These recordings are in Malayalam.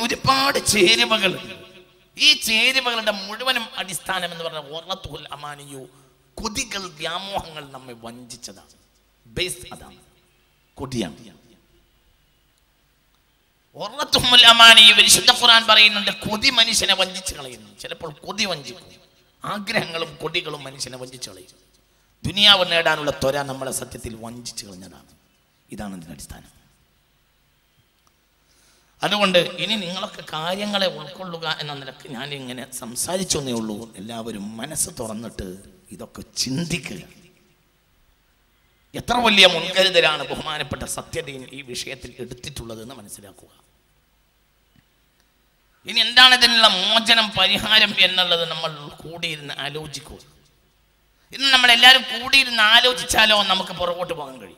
ഒരുപാട് ചേരുവകൾ ഈ ചേരുവകളുടെ മുഴുവനും അടിസ്ഥാനം എന്ന് പറഞ്ഞാൽ ഒറത്തുൽ അമാനിയു കൊതികൾ വ്യാമോഹങ്ങൾ നമ്മെ വഞ്ചിച്ചതാണ് ബേസ് അതാണ് കൊതിയാണ് ഒറത്തുൽ അമാനിയു വിശുദ്ധ ഖുർആൻ പറയുന്നുണ്ട് കൊതി മനുഷ്യനെ വഞ്ചിച്ച് കളയുന്നു ചിലപ്പോൾ കൊതി വഞ്ചിക്കും ആഗ്രഹങ്ങളും കൊതികളും മനുഷ്യനെ വഞ്ചിച്ച് കളയും ദുനിയാവ് നേടാനുള്ള ത്വര നമ്മളെ സത്യത്തിൽ വഞ്ചിച്ച് കളഞ്ഞതാണ് ഇതാണ് ഇതിന്റെ അടിസ്ഥാനം അതുകൊണ്ട് ഇനി നിങ്ങളൊക്കെ കാര്യങ്ങളെ ഉൾക്കൊള്ളുക എന്ന നിലക്ക് ഞാൻ ഇങ്ങനെ സംസാരിച്ചു എന്നേ ഉള്ളൂ എല്ലാവരും മനസ്സ് തുറന്നിട്ട് ഇതൊക്കെ ചിന്തിക്കുക എത്ര വലിയ മുൻകരുതലാണ് ബഹുമാനപ്പെട്ട സത്യതയും ഈ വിഷയത്തിൽ എടുത്തിട്ടുള്ളത് എന്ന് മനസ്സിലാക്കുക ഇനി എന്താണ് ഇതിനുള്ള മോചനം പരിഹാരം എന്നുള്ളത് നമ്മൾ കൂടിയിരുന്ന് ആലോചിക്കുക ഇന്ന് നമ്മൾ എല്ലാവരും കൂടിയിരുന്ന് ആലോചിച്ചാലോ നമുക്ക് പുറകോട്ട് പോകാൻ കഴിയും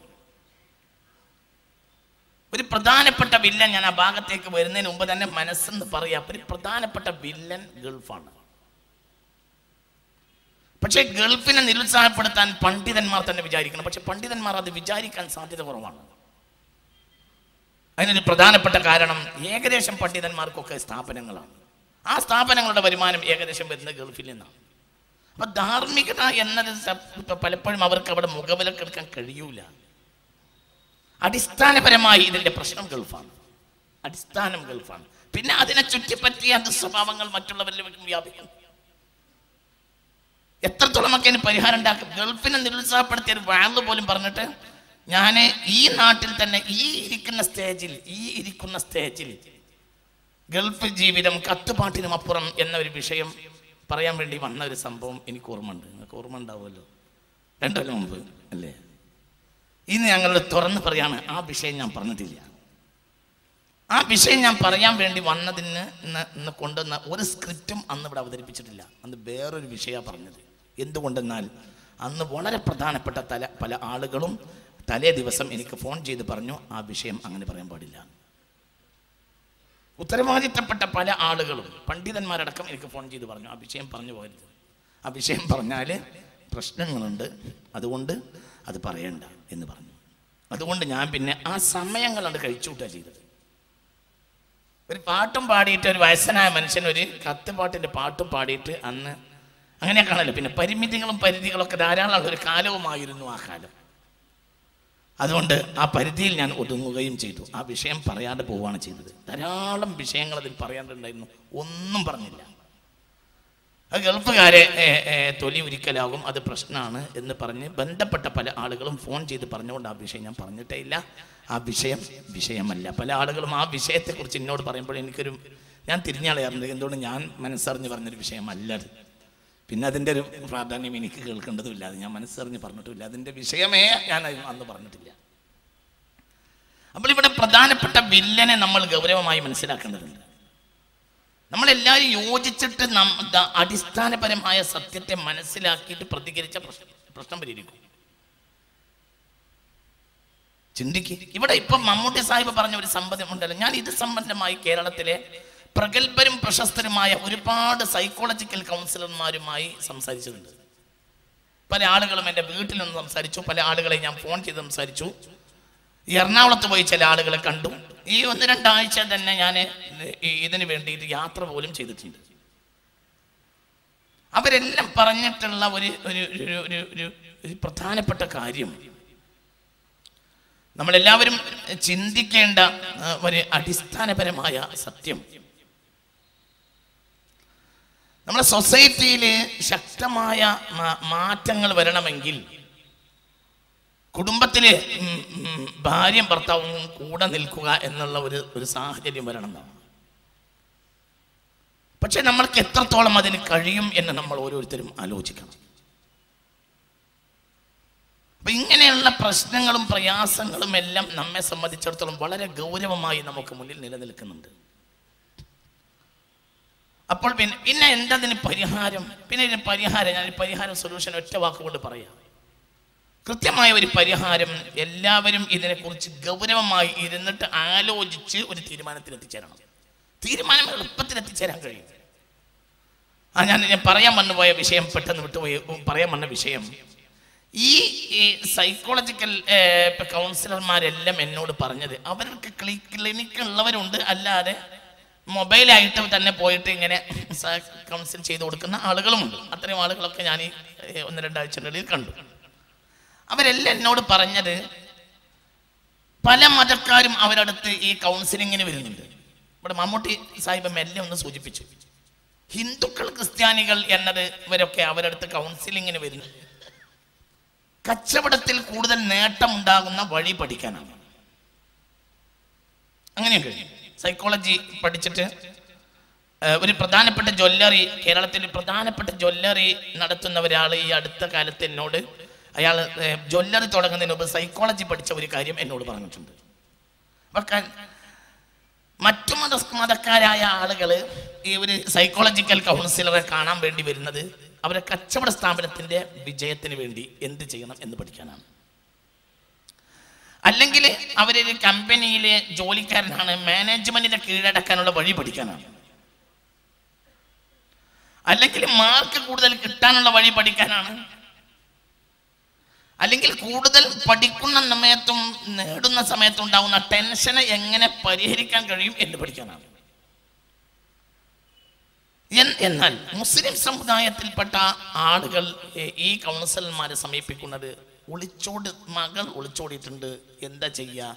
ഒരു പ്രധാനപ്പെട്ട വില്ലൻ ഞാൻ ആ ഭാഗത്തേക്ക് വരുന്നതിന് മുമ്പ് തന്നെ മനസ്സെന്ന് പറയാം ഒരു പ്രധാനപ്പെട്ട വില്ലൻ ഗൾഫാണ് പക്ഷേ ഗൾഫിനെ നിരുത്സാഹപ്പെടുത്താൻ പണ്ഡിതന്മാർ തന്നെ വിചാരിക്കണം പക്ഷെ പണ്ഡിതന്മാർ അത് വിചാരിക്കാൻ സാധ്യത കുറവാണ് അതിനൊരു പ്രധാനപ്പെട്ട കാരണം ഏകദേശം പണ്ഡിതന്മാർക്കൊക്കെ സ്ഥാപനങ്ങളാണ് ആ സ്ഥാപനങ്ങളുടെ വരുമാനം ഏകദേശം വരുന്നത് ഗൾഫിൽ നിന്നാണ് അപ്പൊ ധാർമ്മികത എന്നത് സ- ഇപ്പൊ പലപ്പോഴും അവർക്ക് അവിടെ മുഖവിലക്കെടുക്കാൻ കഴിയൂല അടിസ്ഥാനപരമായി ഇതിന്റെ പ്രശ്നം ഗൾഫാണ് അടിസ്ഥാനം ഗൾഫാണ് പിന്നെ അതിനെ ചുറ്റിപ്പറ്റിയ ദുസ്വഭാവങ്ങൾ മറ്റുള്ളവരിലേക്കും വ്യാപിക്കും എത്രത്തോളമൊക്കെ അതിന് പരിഹാരം ഉണ്ടാക്കും ഗൾഫിനെ നിരുത്സാഹപ്പെടുത്തിയ ഒരു വാള് പോലും പറഞ്ഞിട്ട് ഞാൻ ഈ നാട്ടിൽ തന്നെ ഈ ഇരിക്കുന്ന സ്റ്റേജിൽ ഈ ഇരിക്കുന്ന സ്റ്റേജിൽ ഗൾഫ് ജീവിതം കത്തുപാട്ടിനും അപ്പുറം എന്ന ഒരു വിഷയം പറയാൻ വേണ്ടി വന്ന ഒരു സംഭവം എനിക്ക് ഓർമ്മയുണ്ട് നിങ്ങൾക്ക് ഓർമ്മ ഉണ്ടാവുമല്ലോ രണ്ടു മുമ്പ് അല്ലേ ഇന്ന് ഞങ്ങൾ തുറന്ന് പറയാണ് ആ വിഷയം ഞാൻ പറഞ്ഞിട്ടില്ല ആ വിഷയം ഞാൻ പറയാൻ വേണ്ടി വന്നതിന് ഇന്ന് ഇന്ന് കൊണ്ടുവന്ന ഒരു സ്ക്രിപ്റ്റും അന്ന് ഇവിടെ അവതരിപ്പിച്ചിട്ടില്ല അന്ന് വേറൊരു വിഷയമാണ് പറഞ്ഞത് എന്തുകൊണ്ടെന്നാൽ അന്ന് വളരെ പ്രധാനപ്പെട്ട തല പല ആളുകളും തലേ ദിവസം എനിക്ക് ഫോൺ ചെയ്ത് പറഞ്ഞു ആ വിഷയം അങ്ങനെ പറയാൻ പാടില്ല ഉത്തരവാദിത്തപ്പെട്ട പല ആളുകളും പണ്ഡിതന്മാരടക്കം എനിക്ക് ഫോൺ ചെയ്ത് പറഞ്ഞു ആ വിഷയം പറഞ്ഞു പോകരുത് ആ വിഷയം പറഞ്ഞാൽ പ്രശ്നങ്ങളുണ്ട് അതുകൊണ്ട് അത് പറയണ്ട എന്ന് പറഞ്ഞു അതുകൊണ്ട് ഞാൻ പിന്നെ ആ സമയങ്ങളാണ് കഴിച്ചുകൂട്ടുക ചെയ്തത് ഒരു പാട്ടും പാടിയിട്ട് ഒരു വയസ്സനായ മനുഷ്യൻ ഒരു കത്ത് പാട്ടിൻ്റെ പാട്ടും പാടിയിട്ട് അന്ന് അങ്ങനെയൊക്കെയാണല്ലോ പിന്നെ പരിമിതികളും പരിധികളൊക്കെ ധാരാളമുള്ള ഒരു കാലവുമായിരുന്നു ആ കാലം അതുകൊണ്ട് ആ പരിധിയിൽ ഞാൻ ഒതുങ്ങുകയും ചെയ്തു ആ വിഷയം പറയാതെ പോവുകയാണ് ചെയ്തത് ധാരാളം വിഷയങ്ങൾ അതിൽ പറയാനുണ്ടായിരുന്നു ഒന്നും പറഞ്ഞില്ല അത് ഗൾഫുകാരെ ഏ, ഏ, തൊലി ഉരിക്കലാകും അത് പ്രശ്നമാണ് എന്ന് പറഞ്ഞ് ബന്ധപ്പെട്ട പല ആളുകളും ഫോൺ ചെയ്ത് പറഞ്ഞുകൊണ്ട് ആ വിഷയം ഞാൻ പറഞ്ഞിട്ടേ ഇല്ല ആ വിഷയം വിഷയമല്ല പല ആളുകളും ആ വിഷയത്തെക്കുറിച്ച് എന്നോട് പറയുമ്പോൾ എനിക്കൊരു ഞാൻ തിരിഞ്ഞളയാറുണ്ട് എന്തുകൊണ്ട് ഞാൻ മനസ്സറിഞ്ഞ് പറഞ്ഞൊരു വിഷയമല്ലത് പിന്നെ അതിൻ്റെ ഒരു പ്രാധാന്യം എനിക്ക് കേൾക്കേണ്ടതുമില്ല അത് ഞാൻ മനസ്സറിഞ്ഞ് പറഞ്ഞിട്ടുമില്ല അതിൻ്റെ വിഷയമേ ഞാൻ അന്ന് പറഞ്ഞിട്ടില്ല അപ്പോൾ ഇവിടെ പ്രധാനപ്പെട്ട വില്ലനെ നമ്മൾ ഗൗരവമായി മനസ്സിലാക്കേണ്ടതുണ്ട് നമ്മളെല്ലാവരും യോജിച്ചിട്ട് നം ദ- അടിസ്ഥാനപരമായ സത്യത്തെ മനസ്സിലാക്കിയിട്ട് പ്രതികരിച്ച പ്രശ്നം പ്രശ്നം പരിഹരിക്കും ചിന്തിക്ക് ഇവിടെ ഇപ്പം മമ്മൂട്ടി സാഹിബ് പറഞ്ഞ ഒരു സംബന്ധം ഉണ്ടല്ലോ ഞാൻ ഇത് സംബന്ധമായി കേരളത്തിലെ പ്രഗത്ഭരും പ്രശസ്തരുമായ ഒരുപാട് സൈക്കോളജിക്കൽ കൗൺസിലർമാരുമായി സംസാരിച്ചിട്ടുണ്ട് പല ആളുകളും എൻ്റെ വീട്ടിൽ നിന്ന് സംസാരിച്ചു പല ആളുകളെ ഞാൻ ഫോൺ ചെയ്ത് സംസാരിച്ചു ഈ എറണാകുളത്ത് പോയി ചില ആളുകളെ കണ്ടു ഈ ഒന്ന് രണ്ടാഴ്ച തന്നെ ഞാൻ ഇതിന് വേണ്ടിയിട്ട് യാത്ര പോലും ചെയ്തിട്ടുണ്ട് അവരെല്ലാം പറഞ്ഞിട്ടുള്ള ഒരു ഒരു ഒരു ഒരു ഒരു ഒരു പ്രധാനപ്പെട്ട കാര്യം നമ്മളെല്ലാവരും ചിന്തിക്കേണ്ട ആ, ഒരു അടിസ്ഥാനപരമായ സത്യം നമ്മുടെ സൊസൈറ്റിയിൽ ശക്തമായ മാ- മാറ്റങ്ങൾ വരണമെങ്കിൽ കുടുംബത്തിൽ ഭാര്യയും ഭർത്താവും കൂടെ നിൽക്കുക എന്നുള്ള ഒരു ഒരു സാഹചര്യം വരണം എന്നാണ് പക്ഷെ നമ്മൾക്ക് എത്രത്തോളം അതിന് കഴിയും എന്ന് നമ്മൾ ഓരോരുത്തരും ആലോചിക്കണം അപ്പൊ ഇങ്ങനെയുള്ള പ്രശ്നങ്ങളും പ്രയാസങ്ങളും എല്ലാം നമ്മെ സംബന്ധിച്ചിടത്തോളം വളരെ ഗൗരവമായി നമുക്ക് മുന്നിൽ നിലനിൽക്കുന്നുണ്ട് അപ്പോൾ പിന്നെ പിന്നെ എന്തതിന് പരിഹാരം പിന്നെ ഇതിന് പരിഹാരം ഞാൻ ഈ പരിഹാരം സൊല്യൂഷൻ ഒറ്റ വാക്കുകൊണ്ട് പറയാം കൃത്യമായ ഒരു പരിഹാരം എല്ലാവരും ഇതിനെക്കുറിച്ച് ഗൗരവമായി ഇരുന്നിട്ട് ആലോചിച്ച് ഒരു തീരുമാനത്തിൽ എത്തിച്ചേരണം തീരുമാനം എളുപ്പത്തിൽ എത്തിച്ചേരാൻ കഴിയും ആ ഞാൻ ഞാൻ പറയാൻ വന്നുപോയ വിഷയം പെട്ടെന്ന് വിട്ടുപോയി ഉം, പറയാൻ വന്ന വിഷയം ഈ ഈ സൈക്കോളജിക്കൽ കൗൺസിലർമാരെല്ലാം എന്നോട് പറഞ്ഞത് അവർക്ക് ക്ലിനിക്ക് ഉള്ളവരുണ്ട് അല്ലാതെ മൊബൈലായിട്ട് തന്നെ പോയിട്ട് ഇങ്ങനെ സ- കൗൺസിൽ ചെയ്ത് കൊടുക്കുന്ന ആളുകളുമുണ്ട് അത്രയും ആളുകളൊക്കെ ഞാൻ ഈ ഏ, ഒന്ന് രണ്ടാഴ്ചകളിൽ കണ്ടു അവരെല്ലാം എന്നോട് പറഞ്ഞത് പല മതക്കാരും അവരടുത്ത് ഈ കൗൺസിലിങ്ങിന് വരുന്നുണ്ട് ഇവിടെ മമ്മൂട്ടി സാഹിബ് മെല്ലെ ഒന്ന് സൂചിപ്പിച്ചു ഹിന്ദുക്കൾ ക്രിസ്ത്യാനികൾ എന്നത് ഇവരൊക്കെ അവരടുത്ത് കൗൺസിലിങ്ങിന് വരുന്നു കച്ചവടത്തിൽ കൂടുതൽ നേട്ടമുണ്ടാകുന്ന വഴി പഠിക്കാനാണ് അങ്ങനെയൊക്കെ സൈക്കോളജി പഠിച്ചിട്ട് ഏഹ്, ഒരു പ്രധാനപ്പെട്ട ജ്വല്ലറി കേരളത്തിൽ ഒരു പ്രധാനപ്പെട്ട ജ്വല്ലറി നടത്തുന്ന ഒരാൾ ഈ അടുത്ത കാലത്ത് എന്നോട് അയാൾ ഏഹ്, ജ്വല്ലറി തുടങ്ങുന്നതിന് മുമ്പ് സൈക്കോളജി പഠിച്ച ഒരു കാര്യം എന്നോട് പറഞ്ഞിട്ടുണ്ട് അപ്പൊ ക- മറ്റു മത മതക്കാരായ ആളുകൾ ഈ ഒരു സൈക്കോളജിക്കൽ കൗൺസിലറെ കാണാൻ വേണ്ടി വരുന്നത് അവരെ കച്ചവട സ്ഥാപനത്തിന്റെ വിജയത്തിന് വേണ്ടി എന്ത് ചെയ്യണം എന്ന് പഠിക്കാനാണ് അല്ലെങ്കിൽ അവരൊരു കമ്പനിയിലെ ജോലിക്കാരനാണ് മാനേജ്മെന്റിനെ കീഴടക്കാനുള്ള വഴി പഠിക്കാനാണ് അല്ലെങ്കിൽ മാർക്ക് കൂടുതൽ കിട്ടാനുള്ള വഴി പഠിക്കാനാണ് അല്ലെങ്കിൽ കൂടുതൽ പഠിക്കുന്ന സമയത്തും നേടുന്ന സമയത്തും ഉണ്ടാകുന്ന ടെൻഷനെ എങ്ങനെ പരിഹരിക്കാൻ കഴിയും എന്ന് പഠിക്കാനാണ് എൻ- എന്നാൽ മുസ്ലിം സമുദായത്തിൽപ്പെട്ട ആളുകൾ ഏ, ഈ കൗൺസിലർമാരെ സമീപിക്കുന്നത് ഒളിച്ചോട് മകൾ ഒളിച്ചോടിയിട്ടുണ്ട് എന്താ ചെയ്യാ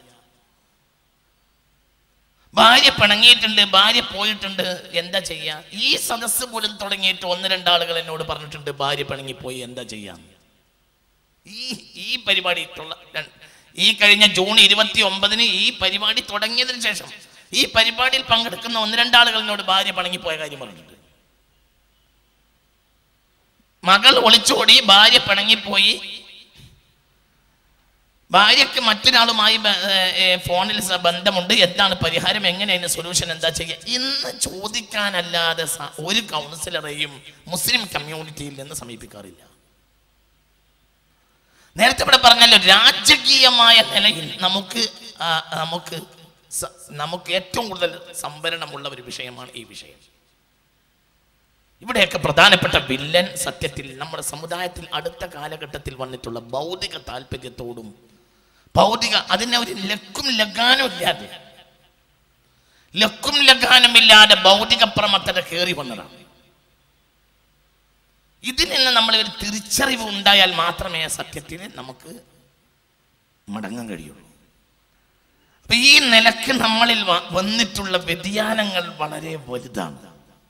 ഭാര്യ പിണങ്ങിയിട്ടുണ്ട് ഭാര്യ പോയിട്ടുണ്ട് എന്താ ചെയ്യാ ഈ സദസ്സ് പോലും തുടങ്ങിയിട്ട് ഒന്ന് രണ്ടാളുകൾ എന്നോട് പറഞ്ഞിട്ടുണ്ട് ഭാര്യ പിണങ്ങിപ്പോയി എന്താ ചെയ്യാന്ന് ഈ ഈ പരിപാടി തൊള്ള- ര- ഈ കഴിഞ്ഞ ജൂൺ ഇരുപത്തി ഒമ്പതിന് ഈ പരിപാടി തുടങ്ങിയതിന് ശേഷം ഈ പരിപാടിയിൽ പങ്കെടുക്കുന്ന ഒന്ന് രണ്ടാളുകൾ എന്നോട് ഭാര്യ പണങ്ങിപ്പോയ കാര്യം പറഞ്ഞിട്ടുണ്ട് മകൾ ഒളിച്ചോടി ഭാര്യ പിണങ്ങിപ്പോയി ഭാര്യക്ക് മറ്റൊരാളുമായി ബ- ഏ, ഏ, ഫോണിൽ സ- ബന്ധമുണ്ട് എന്താണ് പരിഹാരം എങ്ങനെ അതിന് സൊല്യൂഷൻ എന്താ ചെയ്യുക ഇന്ന് ചോദിക്കാനല്ലാതെ സ- ഒരു കൗൺസിലറെയും മുസ്ലിം കമ്മ്യൂണിറ്റിയിൽ നിന്ന് സമീപിക്കാറില്ല നേരത്തെ ഇവിടെ പറഞ്ഞല്ലോ രാജകീയമായ നിലയിൽ നമുക്ക് ആ, നമുക്ക് സ- നമുക്ക് ഏറ്റവും കൂടുതൽ സംവരണമുള്ള ഒരു വിഷയമാണ് ഈ വിഷയം ഇവിടെയൊക്കെ പ്രധാനപ്പെട്ട വില്ലൻ സത്യത്തിൽ നമ്മുടെ സമുദായത്തിൽ അടുത്ത കാലഘട്ടത്തിൽ വന്നിട്ടുള്ള ഭൗതിക താല്പര്യത്തോടും ഭൗതിക അതിനെ ഒരു ലക്കും ലഗാനും ഇല്ലാതെ ലക്കും ലഗാനും ഇല്ലാതെ ഭൗതിക പ്രമത്തത കയറി വന്നതാണ് ഇതിൽ നിന്ന് നമ്മൾ ഒരു തിരിച്ചറിവ് ഉണ്ടായാൽ മാത്രമേ സത്യത്തിന് നമുക്ക് മടങ്ങാൻ കഴിയുള്ളൂ അപ്പൊ ഈ നിലക്ക് നമ്മളിൽ വ- വന്നിട്ടുള്ള വ്യതിയാനങ്ങൾ വളരെ വലുതാണ്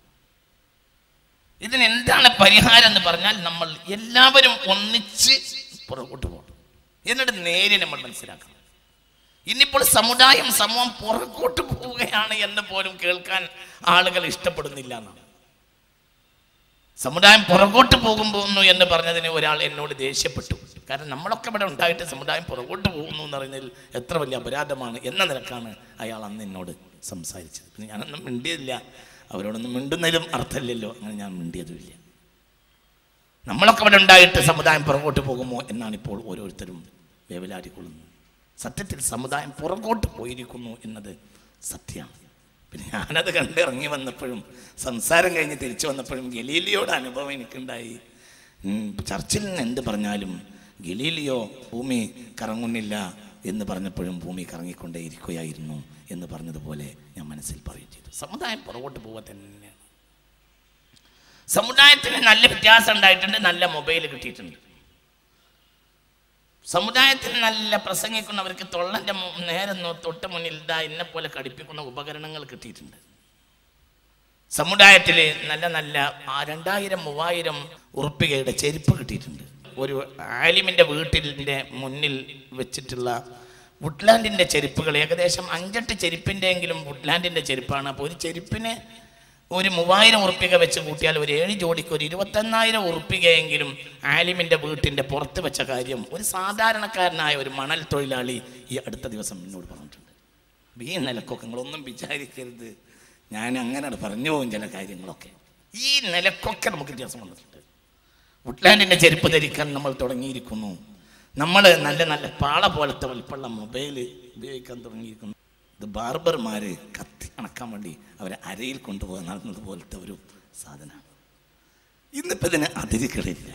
ഇതിന് എന്താണ് പരിഹാരം എന്ന് പറഞ്ഞാൽ നമ്മൾ എല്ലാവരും ഒന്നിച്ച് പുറകോട്ട് പോകണം എന്നിട്ട് നേരെ നമ്മൾ മനസ്സിലാക്കണം ഇന്നിപ്പോൾ സമുദായം സമൂഹം പുറകോട്ട് പോവുകയാണ് എന്ന് പോലും കേൾക്കാൻ ആളുകൾ ഇഷ്ടപ്പെടുന്നില്ല എന്നാണ് സമുദായം പുറകോട്ട് പോകുന്നു എന്ന് പറഞ്ഞതിന് ഒരാൾ എന്നോട് ദേഷ്യപ്പെട്ടു കാരണം നമ്മളൊക്കെ ഇവിടെ ഉണ്ടായിട്ട് സമുദായം പുറകോട്ട് പോകുന്നു എന്ന് പറയുന്നതിൽ എത്ര വലിയ അപരാധമാണ് എന്ന നിലക്കാണ് അയാൾ അന്ന് എന്നോട് സംസാരിച്ചത് പിന്നെ ഞാനൊന്നും മിണ്ടിയില്ല അവരോടൊന്നും മിണ്ടുന്നതിലും അർത്ഥമില്ലല്ലോ അങ്ങനെ ഞാൻ മിണ്ടിയതുമില്ല നമ്മളൊക്കെ ഇവിടെ ഉണ്ടായിട്ട് സമുദായം പുറകോട്ട് പോകുമോ എന്നാണ് ഇപ്പോൾ ഓരോരുത്തരും വേവലാടിക്കൊള്ളുന്നത് സത്യത്തിൽ സമുദായം പുറകോട്ട് പോയിരിക്കുന്നു എന്നത് സത്യമാണ് പിന്നെ ഞാനത് കണ്ട് ഇറങ്ങി വന്നപ്പോഴും സംസാരം കഴിഞ്ഞ് തിരിച്ചു വന്നപ്പോഴും ഗലീലിയോട് അനുഭവം എനിക്കുണ്ടായി ഉം, ചർച്ചിൽ നിന്ന് എന്ത് പറഞ്ഞാലും ഗലീലിയോ ഭൂമി കറങ്ങുന്നില്ല എന്ന് പറഞ്ഞപ്പോഴും ഭൂമി കറങ്ങിക്കൊണ്ടേ ഇരിക്കുകയായിരുന്നു എന്ന് പറഞ്ഞതുപോലെ ഞാൻ മനസ്സിൽ പറയുകയും ചെയ്തു സമുദായം പുറകോട്ട് പോവുക തന്നെയാണ് സമുദായത്തിന് നല്ല വ്യത്യാസം ഉണ്ടായിട്ടുണ്ട് നല്ല മൊബൈൽ കിട്ടിയിട്ടുണ്ട് സമുദായത്തിൽ നല്ല പ്രസംഗിക്കുന്നവർക്ക് തൊള്ളൻ്റെ മു- നേരെ നോ- തൊട്ട് മുന്നിൽ ഇതാ എന്നെ പോലെ കടിപ്പിക്കുന്ന ഉപകരണങ്ങൾ കിട്ടിയിട്ടുണ്ട് സമുദായത്തിൽ നല്ല നല്ല ആ രണ്ടായിരം മൂവായിരം ഉറുപ്പികയുടെ ചെരുപ്പ് കിട്ടിയിട്ടുണ്ട് ഒരു ആലിമിൻ്റെ വീട്ടിൻ്റെ മുന്നിൽ വെച്ചിട്ടുള്ള വുഡ്ലാൻഡിൻ്റെ ചെരുപ്പുകൾ ഏകദേശം അഞ്ചെട്ട് ചെരുപ്പിൻ്റെയെങ്കിലും വുഡ്ലാൻഡിൻ്റെ ചെരുപ്പാണ് അപ്പോൾ ഒരു ചെരുപ്പിന് ഒരു മൂവായിരം ഉറുപ്പിക വെച്ച് കൂട്ടിയാൽ ഒരു ഏഴ് ജോഡിക്ക് ഒരു ഇരുപത്തൊന്നായിരം ഉറുപ്പികയെങ്കിലും ആലിമിൻ്റെ വീട്ടിൻ്റെ പുറത്ത് വെച്ച കാര്യം ഒരു സാധാരണക്കാരനായ ഒരു മണൽ തൊഴിലാളി ഈ അടുത്ത ദിവസം എന്നോട് പറഞ്ഞിട്ടുണ്ട് അപ്പൊ ഈ നിലക്കൊക്കെ നിങ്ങളൊന്നും വിചാരിക്കരുത് ഞാൻ അങ്ങനെ പറഞ്ഞു പോകും ചില കാര്യങ്ങളൊക്കെ ഈ നിലക്കൊക്കെ നമുക്ക് വ്യത്യാസം വന്നിട്ടുണ്ട് വുഡ്ലാൻഡിൻ്റെ ചെരുപ്പ് ധരിക്കാൻ നമ്മൾ തുടങ്ങിയിരിക്കുന്നു നമ്മൾ നല്ല നല്ല പാള പോലത്തെ വലിപ്പമുള്ള മൊബൈൽ ഉപയോഗിക്കാൻ തുടങ്ങിയിരിക്കുന്നു ഇത് ബാർബർമാർ കത്തി അണക്കാൻ വേണ്ടി അവരെ അരയിൽ കൊണ്ടുപോകാൻ നടന്നത് പോലത്തെ ഒരു സാധനമാണ് ഇന്നിപ്പോൾ ഇതിന് അതിരുകളില്ല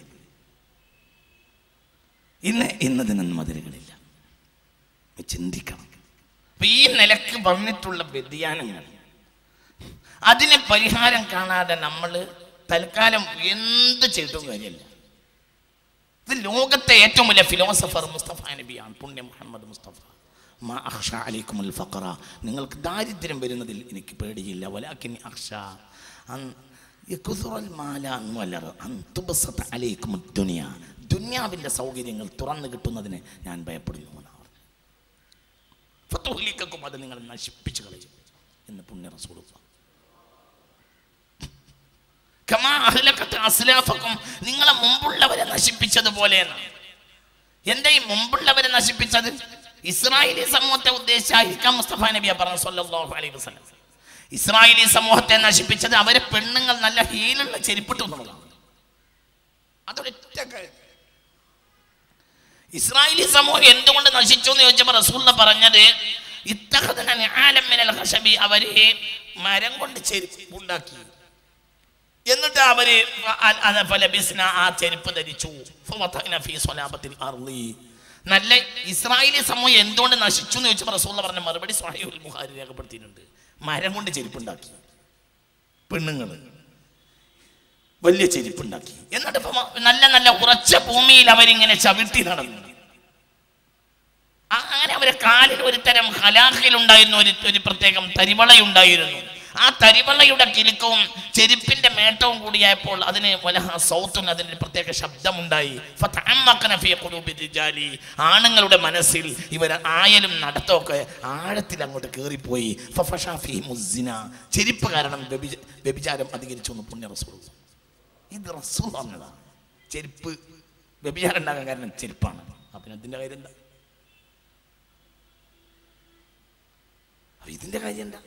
ഇന്ന് ഇന്നതിനൊന്നും അതിരുകളില്ല ചിന്തിക്കണം അപ്പൊ ഈ നിലക്ക് വന്നിട്ടുള്ള വ്യതിയാനങ്ങൾ അതിന് പരിഹാരം കാണാതെ നമ്മൾ തൽക്കാലം എന്ത് ചെയ്തിട്ടും കാര്യമില്ല ഇത് ലോകത്തെ ഏറ്റവും വലിയ ഫിലോസഫർ മുസ്തഫ നബിയാണ് പുണ്യ മുഹമ്മദ് മുസ്തഫ മാ അഖ്ഷ അലൈക്കുമുൽ ഫഖറ നിങ്ങൾക്ക് ദാരിദ്ര്യം വരുന്നതിൽ എനിക്ക് പേടിയില്ല വലാക്കിൻ അഖ്ഷ അൻ യകുസുറൽ മാല അൻവലർ അൻ തുബസത അലൈക്കും ദുനിയ ദുനിയാവിൻ്റെ സൗകര്യങ്ങൾ തുറന്നു കിട്ടുന്നതിന് ഞാൻ ഭയപ്പെടുന്നു എന്നാണ് പറഞ്ഞത്. ഫതുഹ്ലിക്കക്കും അത് നിങ്ങൾ നശിപ്പിച്ചു കളയും എന്ന് പുണ്യ റസൂൽ കമാ അഹ്ലക്കത്ത് അസ്ലാഫക്കും നിങ്ങളെ മുമ്പുള്ളവരെ നശിപ്പിച്ചതുപോലെ എന്നാണ് എന്താ ഈ മുമ്പുള്ളവരെ നശിപ്പിച്ചത് ഇസ്രായേലി സമൂഹത്തെ ഉദ്ദേശിച്ചായിരിക്കാം മുസ്തഫ നബിയ പറഞ്ഞു സല്ലല്ലാഹു അലൈഹി വസല്ലം ഇസ്രായേലി സമൂഹത്തെ നശിപ്പിച്ചത് അവരെ പെണ്ണുങ്ങൾ നല്ല ഹീലുള്ള ചെരുപ്പിട്ടു എന്നുള്ളതാണ് അതൊരൊറ്റ കാര്യം ഇസ്രായേലി സമൂഹം എന്തുകൊണ്ട് നശിച്ചു എന്ന് ചോദിച്ചപ്പോൾ റസൂല്ല പറഞ്ഞത് ഇത്തഹദന നിആലം മിനൽ ഖശബി അവരെ മരം കൊണ്ട് ചെരുപ്പ് ഉണ്ടാക്കി എന്നിട്ട് അവര് അ- അത് ഫലബിസ്ന ആ ചെരുപ്പ് ധരിച്ചു ഫവതഅന ഫീ സ്വലാബത്തിൽ അർളി നല്ല ഇസ്രായേലി സമൂഹം എന്തുകൊണ്ട് നശിച്ചു എന്ന് ചോദിച്ചപ്പോൾ റസൂല്ല പറഞ്ഞ മറുപടി സ്വഹീഹുൽ ബുഖാരി രേഖപ്പെടുത്തിയിട്ടുണ്ട് മരം കൊണ്ട് ചെരുപ്പുണ്ടാക്കി പെണ്ണുങ്ങൾ വലിയ ചെരുപ്പുണ്ടാക്കി എന്നിട്ട് ഇപ്പൊ നല്ല നല്ല ഉറച്ച ഭൂമിയിൽ അവരിങ്ങനെ ചവിട്ടി നടന്നു ആ- അങ്ങനെ അവരെ കാലിൽ ഒരു തരം ഹലാഖിലുണ്ടായിരുന്നു ഒരു ഒരു പ്രത്യേകം തരിവളയുണ്ടായിരുന്നു ആ തരിവളയുടെ കിലുക്കവും ചെരുപ്പിന്റെ മേട്ടവും കൂടിയായപ്പോൾ അതിന് വലഹ സൗത്തും അതിന് ഒരു പ്രത്യേക ശബ്ദമുണ്ടായി ഫതഅമ്മഖന ഫീ ഖുലൂബി റിജാലി. ആണുങ്ങളുടെ മനസ്സിൽ ഇവർ ആയലും നടത്തമൊക്കെ ആഴത്തിൽ അങ്ങോട്ട് കയറിപ്പോയി ഫഫശാ ഫീഹിമു സിന. ചെരുപ്പ് കാരണം വ്യഭിച- വ്യഭിചാരം അധികരിച്ചു എന്ന് പുണ്യ റസൂൽ ഇത് റസൂൽ പറഞ്ഞതാണ് ചെരുപ്പ് വ്യഭിചാരം ഉണ്ടാകാൻ കാരണം ചെരുപ്പാണ് അപ്പം അതിൻ്റെ കാര്യം എന്താ അപ്പൊ ഇതിന്റെ കാര്യം എന്താ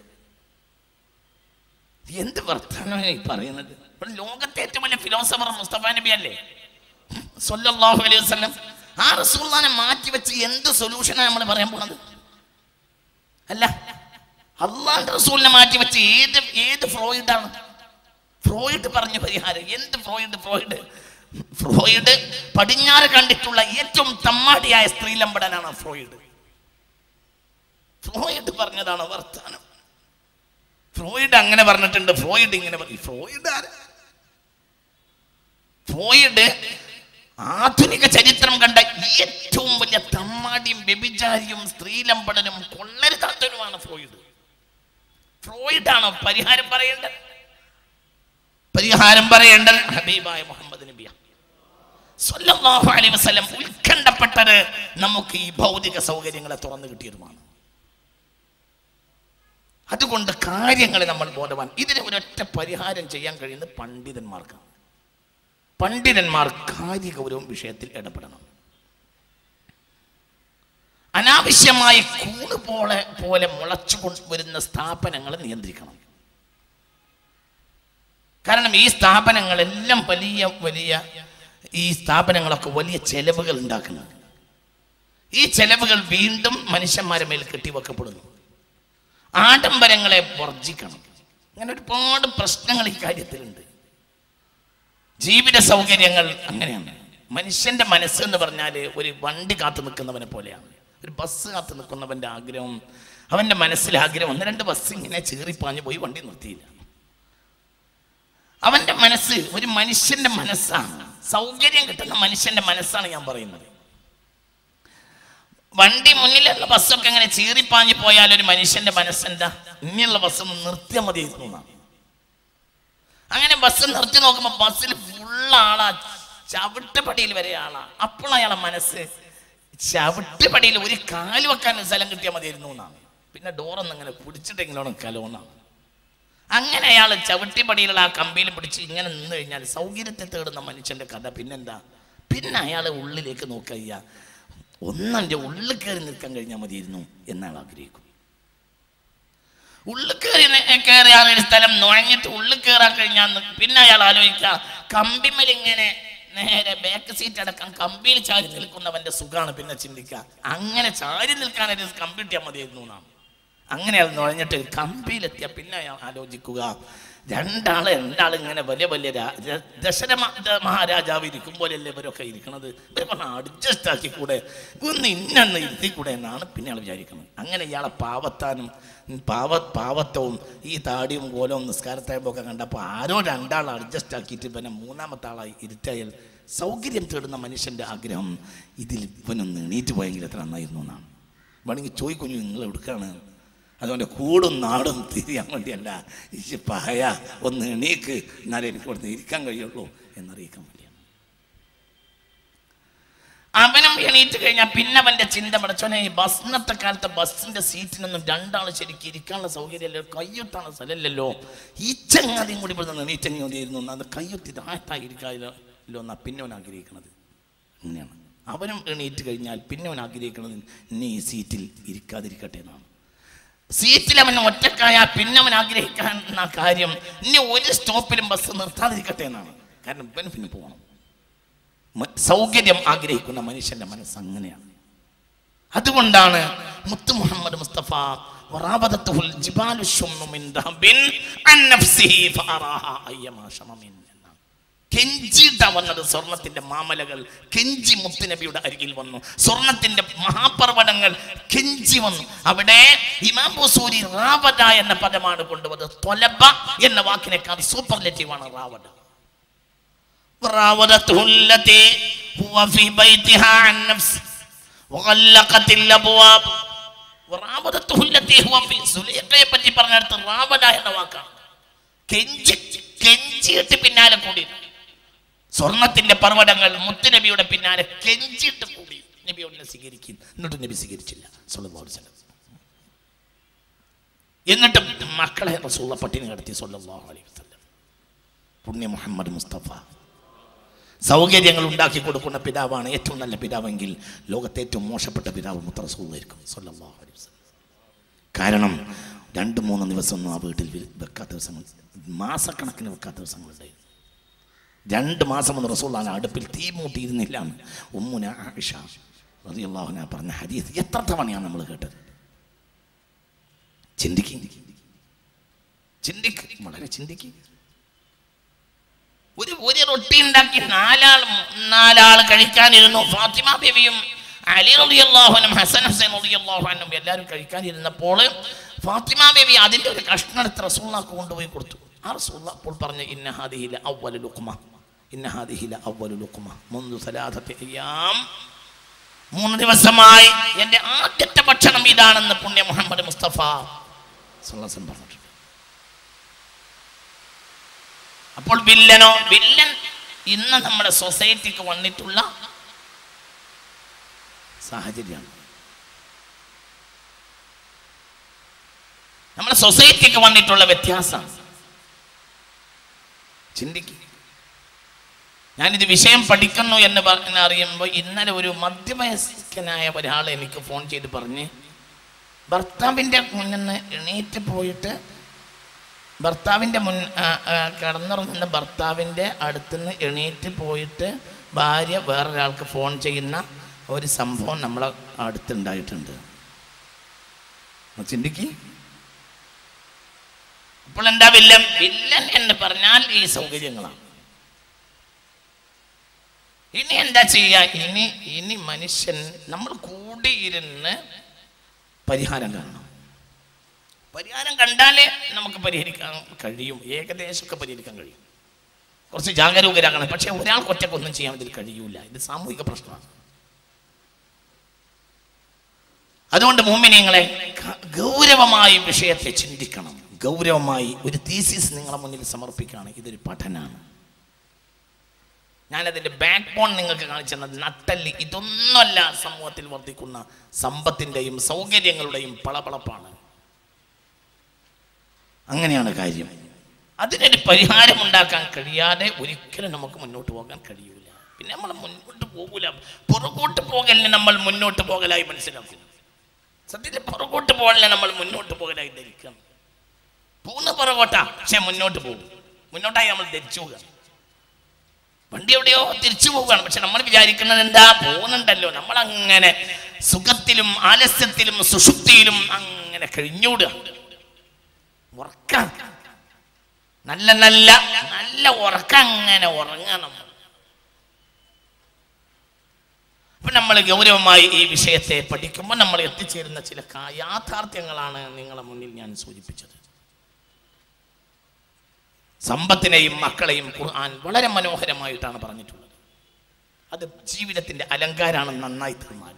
എന്ത് വർത്തമാനമാണ് ഈ പറയുന്നത് ഇപ്പോൾ ലോകത്തെ ഏറ്റവും വലിയ ഫിലോസഫർ മുസ്തഫ നബി അല്ലേ സല്ലല്ലാഹു അലൈഹി വസല്ലം ആ റസൂലിനെ മാറ്റി വെച്ച് എന്ത് സൊല്യൂഷനാണ് നമ്മൾ പറയാൻ പോണത് അല്ല അള്ളാഹ് റസൂലിനെ മാറ്റി വെച്ച് ഏത് ഏത് ഫ്രോയിഡാണ് ഫ്രോയിഡ് പറഞ്ഞ പരിഹാരം എന്ത് ഫ്രോയിഡ് ഫ്രോയിഡ് ഫ്രോയിഡ് പടിഞ്ഞാറ് കണ്ടിട്ടുള്ള ഏറ്റവും തമ്മാടിയായ സ്ത്രീലമ്പടനാണ് ഫ്രോയിഡ് ഫ്രോയിഡ് പറഞ്ഞതാണ് വർത്താനം ഫ്രോയിഡ് അങ്ങനെ പറഞ്ഞിട്ടുണ്ട് ഫ്രോയിഡ് ഇങ്ങനെ പറഞ്ഞു ഫ്രോയിഡ് ആരാ ഫ്രോയിഡ് ആധുനിക ചരിത്രം കണ്ട ഏറ്റവും വലിയ തമ്മാടിയും വ്യഭിചാരിയും സ്ത്രീലമ്പടനും കൊള്ളരുതാത്തവനുമാണ് ഫ്രോയിഡ് ഫ്രോയിഡാണോ പരിഹാരം പറയേണ്ടത് പരിഹാരം പറയേണ്ടത് ഹബീബായ മുഹമ്മദ് നബിയ സല്ലല്ലാഹു അലൈഹി വസല്ലം ഉത്കണ്ഠപ്പെട്ടത് നമുക്ക് ഈ ഭൗതിക സൗകര്യങ്ങളെ തുറന്നു കിട്ടിയതുമാണ് അതുകൊണ്ട് കാര്യങ്ങളെ നമ്മൾ ബോധവാൻ ഇതിന് ഒരൊറ്റ പരിഹാരം ചെയ്യാൻ കഴിയുന്നത് പണ്ഡിതന്മാർക്കാണ് പണ്ഡിതന്മാർ കാര്യഗൗരവം വിഷയത്തിൽ ഇടപെടണം അനാവശ്യമായി കൂണ് പോലെ പോലെ മുളച്ചു കൊണ്ട് വരുന്ന സ്ഥാപനങ്ങളെ നിയന്ത്രിക്കണം കാരണം ഈ സ്ഥാപനങ്ങളെല്ലാം വലിയ വലിയ ഈ സ്ഥാപനങ്ങളൊക്കെ വലിയ ചെലവുകൾ ഉണ്ടാക്കുന്നത് ഈ ചെലവുകൾ വീണ്ടും മനുഷ്യന്മാരെ മേൽ കെട്ടിവെക്കപ്പെടുന്നു ആഡംബരങ്ങളെ വർജിക്കണം അങ്ങനെ ഒരുപാട് പ്രശ്നങ്ങൾ ഈ കാര്യത്തിലുണ്ട് ജീവിത സൗകര്യങ്ങൾ അങ്ങനെയാണ് മനുഷ്യന്റെ മനസ്സ് എന്ന് പറഞ്ഞാൽ ഒരു വണ്ടി കാത്തു നിൽക്കുന്നവനെ പോലെയാണ് ഒരു ബസ് കാത്തു നിൽക്കുന്നവന്റെ ആഗ്രഹം അവന്റെ മനസ്സിൽ ആഗ്രഹം ഒന്ന് രണ്ട് ബസ് ഇങ്ങനെ ചീറിപ്പാഞ്ഞു പോയി വണ്ടി നിർത്തിയില്ല അവന്റെ മനസ്സ് ഒരു മനുഷ്യന്റെ മനസ്സാണ് സൗകര്യം കിട്ടുന്ന മനുഷ്യന്റെ മനസ്സാണ് ഞാൻ പറയുന്നത് വണ്ടി മുന്നിലുള്ള ബസ്സൊക്കെ ഇങ്ങനെ ചീറിപ്പാഞ്ഞു പോയാൽ ഒരു മനുഷ്യന്റെ മനസ്സെന്താ ഇനിയുള്ള ബസ് ഒന്ന് നിർത്തിയാൽ മതി എന്നാണ് അങ്ങനെ ബസ് നിർത്തി നോക്കുമ്പോൾ ബസ്സിൽ ഫുൾ ആളാ ചവിട്ടുപടിയിൽ വരെ ആളാ അപ്പോൾ അയാളെ മനസ്സ് ചവിട്ടുപടിയിൽ ഒരു കാല് വെക്കാൻ സ്ഥലം കിട്ടിയാൽ മതിയായിരുന്നു എന്നാണ് പിന്നെ ഡോറൊന്നും ഇങ്ങനെ പിടിച്ചിട്ടെങ്കിലാണ് കലോന്നാണ് അങ്ങനെ അയാൾ ചവിട്ടിപ്പടിയിലുള്ള ആ കമ്പിയിൽ പിടിച്ച് ഇങ്ങനെ നിന്ന് കഴിഞ്ഞാൽ സൗകര്യത്തെ തേടുന്ന മനുഷ്യന്റെ കഥ പിന്നെന്താ പിന്നെ അയാൾ ഉള്ളിലേക്ക് നോക്കുക ഒന്നെൻ്റെ ഉള്ളിൽ കയറി നിൽക്കാൻ കഴിഞ്ഞാൽ മതിയിരുന്നു എന്നയാൾ ആഗ്രഹിക്കും ഉള്ളിൽ കയറി നി- കയറിയാണ് ഒരു സ്ഥലം നുഴഞ്ഞിട്ട് ഉള്ളിൽ കയറാൻ കഴിഞ്ഞാൽ നി- പിന്നെ അയാൾ ആലോചിക്കുക കമ്പിമേൽ ഇങ്ങനെ നേരെ ബാക്ക് സീറ്റ് അടക്കം കമ്പിയിൽ ചാരി നിൽക്കുന്നവന്റെ സുഖമാണ് പിന്നെ ചിന്തിക്കുക അങ്ങനെ ചാരി നിൽക്കാൻ ഒരു കമ്പി കിട്ടിയാൽ മതിയായിരുന്നു എന്നാണ് അങ്ങനെ അയാൾ നുഴഞ്ഞിട്ട് കമ്പിയിലെത്തിയ പിന്നെ അയാൾ ആലോചിക്കുക രണ്ടാള് രണ്ടാൾ ഇങ്ങനെ വലിയ വലിയ രാ- ര- ദശര മ- ദ- മഹാരാജാവ് ഇരിക്കും പോലെയല്ലേ ഇവരൊക്കെ ഇരിക്കണത് ഇവർ പറഞ്ഞ അഡ്ജസ്റ്റ് ആക്കി കൂടെ ഒന്ന് ഇന്നെന്ന് ഇരുത്തി കൂടെ എന്നാണ് പിന്നെ അയാൾ വിചാരിക്കുന്നത് അങ്ങനെ ഇയാളെ പാവത്താനും ഉം, പാവ പാവത്തവും ഈ താടിയും കോലവും നിസ്കാരത്തായപ്പോൾ ഒക്കെ കണ്ടപ്പോൾ ആരോ രണ്ടാൾ അഡ്ജസ്റ്റ് ആക്കിയിട്ട് പിന്നെ മൂന്നാമത്തെ ആളായി ഇരുത്തിയാൽ സൗകര്യം തേടുന്ന മനുഷ്യൻ്റെ ആഗ്രഹം ഇതിൽ ഇവനൊന്ന് എണീറ്റ് പോയെങ്കിൽ എത്ര നന്നായിരുന്നു എന്നാണ് വേണമെങ്കിൽ ചോദിക്കുഞ്ഞു നിങ്ങൾ എടുക്കാണ് അതുകൊണ്ട് കൂടും നാടും തിരിയാൻ വേണ്ടിയല്ല ഈ പായ ഒന്ന് എണീക്ക് എന്നാലേ എനിക്ക് ഇവിടുന്ന് ഇരിക്കാൻ കഴിയുള്ളൂ എന്നറിയിക്കാൻ വേണ്ടിയാണ് അവനും എണീറ്റ് കഴിഞ്ഞാൽ പിന്നെ അവന്റെ ചിന്ത പടച്ചോനെ ഈ ബസ് ഇന്നത്തെ കാലത്തെ ബസ്സിന്റെ സീറ്റിനൊന്നും രണ്ടാൾ ശരിക്കും ഇരിക്കാനുള്ള സൗകര്യമല്ലോ കയ്യൊത്താണ് സ്ഥലമല്ലല്ലോ ഈ ചങ്ങാതിയും കൂടി ഇവിടുന്ന് എണീറ്റങ്ങി മതിയായിരുന്നു അത് കയ്യൊത്തി താഴ്ത്തായി ഇരിക്കാമല്ലോ എന്നാ പിന്നെ അവൻ ആഗ്രഹിക്കണത് അങ്ങനെയാണ് അവനും എണീറ്റ് കഴിഞ്ഞാൽ പിന്നെ അവൻ ആഗ്രഹിക്കുന്നത് ഇനി ഈ സീറ്റിൽ ഇരിക്കാതിരിക്കട്ടെ എന്നാണ് സീറ്റിൽ അവൻ ഒറ്റക്കായ പിന്നെ അവൻ ആഗ്രഹിക്കുന്ന കാര്യം ഇനി ഒരു സ്റ്റോപ്പിലും ബസ് നിർത്താതിരിക്കട്ടെ എന്നാണ് കാരണം ഇവന് പിന്നെ പോകണം മ- സൗകര്യം ആഗ്രഹിക്കുന്ന മനുഷ്യന്റെ മനസ്സ് അങ്ങനെയാണ് അതുകൊണ്ടാണ് മുത്തു മുഹമ്മദ് മുസ്തഫ വറാബദത്തുഹുൽ ജിബാലു ശുമ്മു മിൻ ദഹബിൻ അൻ നഫ്സിഹി ഫഅറാഹ അയ്യമാ ശമമിൻ എന്നാണ്. കെഞ്ചിയിട്ടാ വന്നത് സ്വർണത്തിന്റെ മാമലകൾ കെഞ്ചി മുത്തുനബിയുടെ അരികിൽ വന്നു സ്വർണത്തിന്റെ മഹാപർവ്വതങ്ങൾ കെഞ്ചി വന്നു അവിടെ ഇമാം ബുസൂരി റാവഡ എന്ന പദമാണ് കൊണ്ടുവന്നത് തൊലബ എന്ന വാക്കിനേക്കാൾ സൂപ്പർലെറ്റീവാണ് റാവഡ وراودته التي هو في بيتها عن نفسه وغلقت الابواب وراودته التي هو في സുലൈഖയെ പറ്റി പറഞ്ഞെടുത്ത് റാവഡ എന്ന വാക്കാണ് കെഞ്ചി കെഞ്ചിയിട്ട് പിന്നാലെ കൂടി സ്വർണത്തിന്റെ പർവ്വതങ്ങൾ മുത്തുനബിയുടെ പിന്നാലെ കെഞ്ചിയിട്ട് കൂടി നബി ഒന്നെ സ്വീകരിക്കും എന്നിട്ട് നബി സ്വീകരിച്ചില്ല സല്ലല്ലാഹു അലൈഹി വസല്ലം എന്നിട്ട് മക്കളെ റസൂള്ള പട്ടിണി കിടത്തി സല്ലല്ലാഹു അലൈഹി വസല്ലം പുണ്യ മുഹമ്മദ് മുസ്തഫ സൗകര്യങ്ങൾ ഉണ്ടാക്കി കൊടുക്കുന്ന പിതാവാണ് ഏറ്റവും നല്ല പിതാവെങ്കിൽ ലോകത്തെ ഏറ്റവും മോശപ്പെട്ട പിതാവ് മുത്തറസൂള്ളായിരിക്കും സല്ലല്ലാഹു അലൈഹി വസല്ലം കാരണം രണ്ട് മൂന്ന് ദിവസമൊന്നും ആ വീട്ടിൽ വി- വെക്കാത്ത ദിവസങ്ങൾ മാസക്കണക്കിന് വെക്കാത്ത ദിവസങ്ങളുണ്ടായിരുന്നു രണ്ട് മാസം ഒന്ന് റസൂള്ളാൻ അടുപ്പിൽ തീ മൂട്ടിയിരുന്നില്ല എന്ന് ഉമ്മുന ആയിഷ റളിയല്ലാഹുന പറഞ്ഞ ഹദീസ് എത്ര തവണയാണ് നമ്മൾ കേട്ടത് ചിന്തിക്കും ചിന്തിക്ക് വളരെ ചിന്തിക്കും ഒരു ഒരു റൊട്ടി ഉണ്ടാക്കി നാലാൾ നാലാൾ കഴിക്കാനിരുന്നു ഫാത്തിമ ബേബിയും അലി റളിയല്ലാഹുനും ഹസൻ ഹുസൈൻ റളിയല്ലാഹുനും എല്ലാവരും കഴിക്കാനിരുന്നപ്പോൾ ഫാത്തിമ ബേബി അതിൻ്റെ ഒരു കഷ്ണം എടുത്ത് റസൂള്ളാക്ക് കൊണ്ടുപോയി കൊടുത്തു ആ റസൂള്ള അപ്പോൾ പറഞ്ഞു ഇന്ന ഹാദിഹില അവ്വലു ലുഖ്മ ഇന്ന ഹാദിഹില അവ്വലു ലുഖ്മ മുൻദു സലാസത്തി അയ്യാം മൂന്ന് ദിവസമായി എൻ്റെ ആദ്യത്തെ ഭക്ഷണം ഇതാണെന്ന് പുണ്യ മുഹമ്മദ് മുസ്തഫ സല്ലല്ലാഹു അലൈഹി പറഞ്ഞിട്ടുണ്ട് അപ്പോൾ വില്ലനോ വില്ലൻ ഇന്ന് നമ്മുടെ സൊസൈറ്റിക്ക് വന്നിട്ടുള്ള സാഹചര്യമാണ് നമ്മുടെ സൊസൈറ്റിക്ക് വന്നിട്ടുള്ള വ്യത്യാസമാണ് ചിന്തിക്കുക ഞാനിത് വിഷയം പഠിക്കുന്നു എന്ന് പറഞ്ഞ് അറിയുമ്പോൾ ഇന്നലെ ഒരു മധ്യവയസ്കനായ ഒരാൾ എനിക്ക് ഫോൺ ചെയ്ത് പറഞ്ഞ് ഭർത്താവിൻ്റെ മുന്നിൽ നിന്ന് എണീറ്റ് പോയിട്ട് ഭർത്താവിൻ്റെ മുൻ ആ, ആ, കിടന്നുറങ്ങുന്ന ഭർത്താവിൻ്റെ അടുത്തുനിന്ന് എണീറ്റ് പോയിട്ട് ഭാര്യ വേറൊരാൾക്ക് ഫോൺ ചെയ്യുന്ന ഒരു സംഭവം നമ്മളെ അടുത്തുണ്ടായിട്ടുണ്ട് ചിന്തിക്ക് അപ്പോൾ എന്താ വില്ലൻ വില്ലൻ എന്ന് പറഞ്ഞാൽ ഈ സൗകര്യങ്ങളാണ് ഇനി എന്താ ചെയ്യുക ഇനി ഇനി മനുഷ്യൻ നമ്മൾ കൂടിയിരുന്ന് പരിഹാരം കാണണം പരിഹാരം കണ്ടാലേ നമുക്ക് പരിഹരിക്കാൻ കഴിയും ഏകദേശമൊക്കെ പരിഹരിക്കാൻ കഴിയും കുറച്ച് ജാഗരൂകരാകണം പക്ഷെ ഒരാൾക്ക് ഒറ്റക്കൊന്നും ചെയ്യാൻ ഇതിൽ കഴിയൂല ഇത് സാമൂഹിക പ്രശ്നമാണ് അതുകൊണ്ട് മോമിനിയങ്ങളെ ഗൗരവമായി വിഷയത്തെ ചിന്തിക്കണം ഗൗരവമായി ഒരു തീസിസ് നിങ്ങളെ മുന്നിൽ സമർപ്പിക്കുകയാണ് ഇതൊരു പഠനമാണ് ഞാനതിൻ്റെ ബാക്ക് ബോൺ നിങ്ങൾക്ക് കാണിച്ചത് നട്ടല് ഇതൊന്നുമല്ല സമൂഹത്തിൽ വർദ്ധിക്കുന്ന സമ്പത്തിൻ്റെയും സൗകര്യങ്ങളുടെയും പളപളപ്പാണ് അങ്ങനെയാണ് കാര്യം അതിനൊരു പരിഹാരം ഉണ്ടാക്കാൻ കഴിയാതെ ഒരിക്കലും നമുക്ക് മുന്നോട്ട് പോകാൻ കഴിയൂല പിന്നെ നമ്മൾ മുന്നോട്ട് പോകൂല പുറകോട്ട് പോകലിനെ നമ്മൾ മുന്നോട്ട് പോകലായി മനസ്സിലാക്കും സത്യത്തിൽ പുറകോട്ട് പോകലിനെ നമ്മൾ മുന്നോട്ട് പോകലായി ധരിക്കാം പോകുന്ന പുറകോട്ടാ പക്ഷെ മുന്നോട്ട് പോകും മുന്നോട്ടായി നമ്മൾ ധരിച്ചു പോകുക വണ്ടി എവിടെയോ തിരിച്ചു പോവുകയാണ് പക്ഷെ നമ്മൾ വിചാരിക്കുന്നത് എന്താ പോകുന്നുണ്ടല്ലോ നമ്മൾ അങ്ങനെ സുഖത്തിലും ആലസ്യത്തിലും സുഷുപ്തിയിലും അങ്ങനെ കഴിഞ്ഞൂടുക ഉറക്കം നല്ല നല്ല നല്ല ഉറക്കം അങ്ങനെ ഉറങ്ങണം അപ്പൊ നമ്മൾ ഗൗരവമായി ഈ വിഷയത്തെ പഠിക്കുമ്പോൾ നമ്മൾ എത്തിച്ചേരുന്ന ചില കാ- യാഥാർത്ഥ്യങ്ങളാണ് നിങ്ങളെ മുന്നിൽ ഞാൻ സൂചിപ്പിച്ചത് സമ്പത്തിനെയും മക്കളെയും ഖുർആൻ വളരെ മനോഹരമായിട്ടാണ് പറഞ്ഞിട്ടുള്ളത് അത് ജീവിതത്തിന്റെ അലങ്കാരാണ് നന്നായി തീർന്നാൽ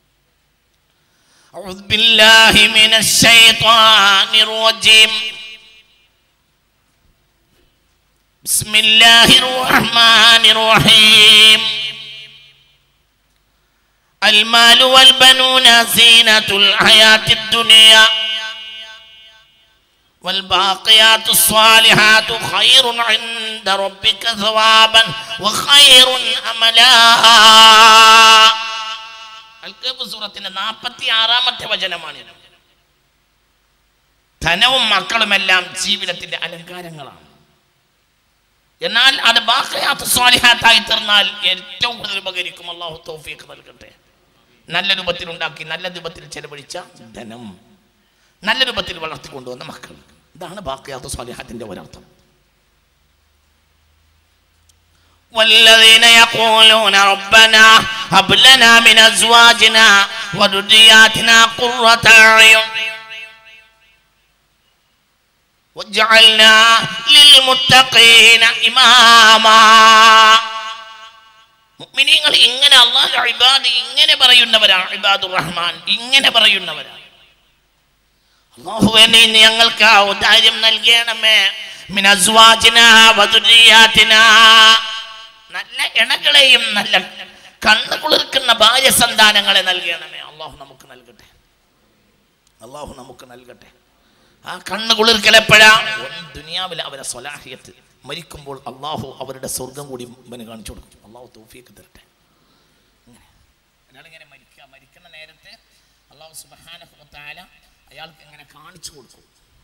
أعوذ بالله من الشيطان الرجيم بسم الله الرحمن الرحيم المال والبنون زينة الحياة الدنيا والباقيات الصالحات خير عند ربك ثوابا وخير أملا അൽക്കബ് സൂറത്തിന്റെ നാൽപ്പത്തി ആറാമത്തെ വചനമാണിത് ധനവും മക്കളുമെല്ലാം ജീവിതത്തിന്റെ അലങ്കാരങ്ങളാണ് എന്നാൽ അത് ബാക്കയാത്ത സ്വാലിഹാത്തായി തീർന്നാൽ ഏറ്റവും കൂടുതൽ ഉപകരിക്കും അള്ളാഹു തൗഫീഖ് നൽകട്ടെ നല്ല രൂപത്തിൽ ഉണ്ടാക്കി നല്ല രൂപത്തിൽ ചെലവഴിച്ച ധനം നല്ല രൂപത്തിൽ വളർത്തിക്കൊണ്ടുവന്ന മക്കൾ ഇതാണ് ബാക്കയാത്ത സ്വാലിഹാത്തിന്റെ ഒരർത്ഥം والذين يقولون ربنا هب لنا من ازواجنا وذرياتنا قرة اعين واجعلنا للمتقين اماما മുഅ്മിനീങ്ങൾ ഇങ്ങനെ അള്ളാഹു ഇബാദ് ഇങ്ങനെ പറയുന്നവരാണ് ഇബാദുർ റഹ്മാൻ ഇങ്ങനെ പറയുന്നവരാണ് അള്ളാഹുവേ നീ ഞങ്ങൾക്ക് ആ ഔദാര്യം നൽകണമേ മിനസ്വാജിന വധുരിയാത്തിന നല്ല ഇണകളെയും നല്ല കണ്ണു കുളിർക്കുന്ന ഭാര്യ സന്താനങ്ങളെ നൽകണമേ അള്ളാഹു നമുക്ക് നൽകട്ടെ അള്ളാഹു നമുക്ക് നൽകട്ടെ ആ കണ്ണു കുളിർക്കൽ എപ്പോഴാ ഒന്ന് ദുനിയാവിൽ അവരെ സ്വലാഹിയത്ത് മരിക്കുമ്പോൾ അള്ളാഹു അവരുടെ സ്വർഗം കൂടി ഇവന് കാണിച്ചു കൊടുക്കും അള്ളാഹു തൗഫീക്ക് തരട്ടെ ഇങ്ങനെ ഒരാളിങ്ങനെ മരിക്കുക മരിക്കുന്ന നേരത്തെ അള്ളാഹു സുബഹാന അയാൾക്ക് ഇങ്ങനെ കാണിച്ചു കൊടുക്കും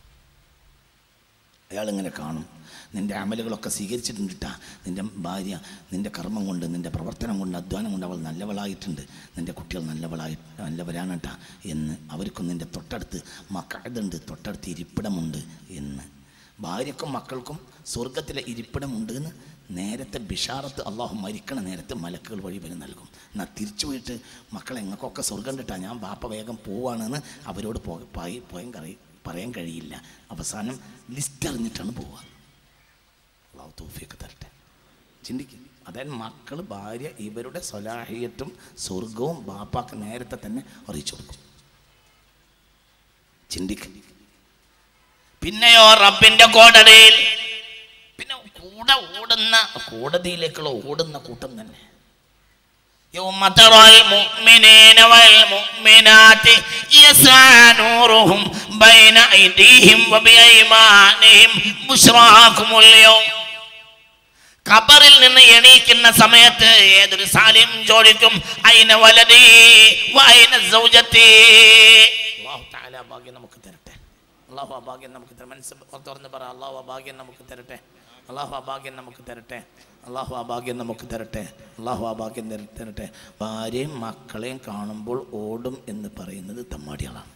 അയാൾ ഇങ്ങനെ കാണും നിന്റെ അമലുകളൊക്കെ സ്വീകരിച്ചിട്ടുണ്ടിട്ടാ നിന്റെ ഭാര്യ നിന്റെ കർമ്മം കൊണ്ട് നിന്റെ പ്രവർത്തനം കൊണ്ട് അധ്വാനം കൊണ്ട് അവൾ നല്ലവളായിട്ടുണ്ട് നിന്റെ കുട്ടികൾ നല്ലവളായി നല്ലവരാണ് കേട്ടാ എന്ന് അവർക്കും നിന്റെ തൊട്ടടുത്ത് മക്കളുണ്ട് തൊട്ടടുത്ത് ഇരിപ്പിടമുണ്ട് എന്ന് ഭാര്യക്കും മക്കൾക്കും സ്വർഗത്തിലെ ഇരിപ്പിടമുണ്ട് എന്ന് നേരത്തെ ബിഷാറത്ത് അള്ളാഹു മരിക്കണ നേരത്തെ മലക്കുകൾ വഴി വരെ നൽകും എന്നാൽ തിരിച്ചു പോയിട്ട് മക്കളെ എങ്ങൾക്കൊക്കെ സ്വർഗം കിട്ടാ ഞാൻ ബാപ്പ വേഗം പോവാണെന്ന് അവരോട് പോ പോയി പോയാൻ കഴി പറയാൻ കഴിയില്ല അവസാനം ലിസ്റ്റ് അറിഞ്ഞിട്ടാണ് പോവുക അള്ളാഹു തൗഫീഖ് തരട്ടെ ചിന്തിക്കും അതായത് മക്കൾ ഭാര്യ ഇവരുടെ സ്വലാഹിയത്തും സ്വർഗവും ബാപ്പാക്ക് നേരത്തെ തന്നെ അറിയിച്ചു കൊടുക്കും ചിന്തിക്കും പിന്നെയോ റബ്ബിന്റെ കോടതിയിൽ പിന്നെ കൂടെ ഓടുന്ന കോടതിയിലേക്കുള്ള ഓടുന്ന കൂട്ടം തന്നെ يوم ترى المؤمنين والمؤمنات يسعى نورهم بين أيديهم وبأيمانهم بشراكم اليوم ഖബറിൽ നിന്ന് എണീക്കുന്ന സമയത്ത് ഏതൊരു സാലിം ചോദിക്കും അയിന വലതി വൈന സൗജത്തി അല്ലാഹു തആല ആ ഭാഗ്യം നമുക്ക് തരട്ടെ അള്ളാഹു ആ ഭാഗ്യം നമുക്ക് തരട്ടെ മനസ്സ് തുറന്ന് പറ അള്ളാഹു ആ ഭാഗ്യം നമുക്ക് തരട്ടെ അള്ളാഹു ആ ഭാഗ്യം നമുക്ക് തരട്ടെ അള്ളാഹു ആ ഭാഗ്യം നമുക്ക് തരട്ടെ അള്ളാഹു ആ ഭാഗ്യം തര- തരട്ടെ ഭാര്യയും മക്കളെയും കാണുമ്പോൾ ഓടും എന്ന് പറയുന്നത് തമ്മാടികളാണ്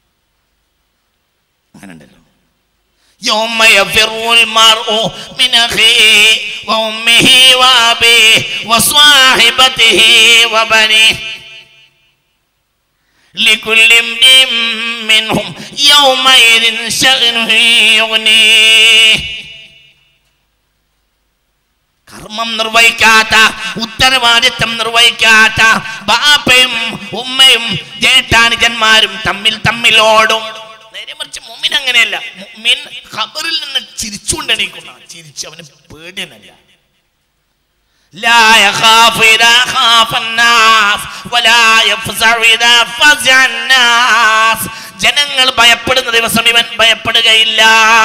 അങ്ങനെ ഉണ്ടല്ലോ يوم يفر المرء من أخيه وأمه وأبيه وصاحبته وبنيه لكل امرئ منهم يومئذ شأن يغنيه കർമ്മം നിർവഹിക്കാത്ത ഉത്തരവാദിത്തം നിർവഹിക്കാത്ത ബാപ്പയും ഉമ്മയും ജേഷ്ഠാനുജന്മാരും തമ്മിൽ തമ്മിൽ ഓടും നേരെ മറിച്ച് മുമ്മിൻ അങ്ങനെയല്ല മുമ്മിൻ ഖബറിൽ നിന്ന് ചിരിച്ചുകൊണ്ട് എണീക്കുന്ന ചിരിച്ച് അവന് പേടിയനല്ല لا يخاف إذا خاف الناس ولا يفزع إذا فزع الناس ജനങ്ങൾ ഭയപ്പെടുന്ന ദിവസം ഇവൻ ഭയപ്പെടുകയില്ല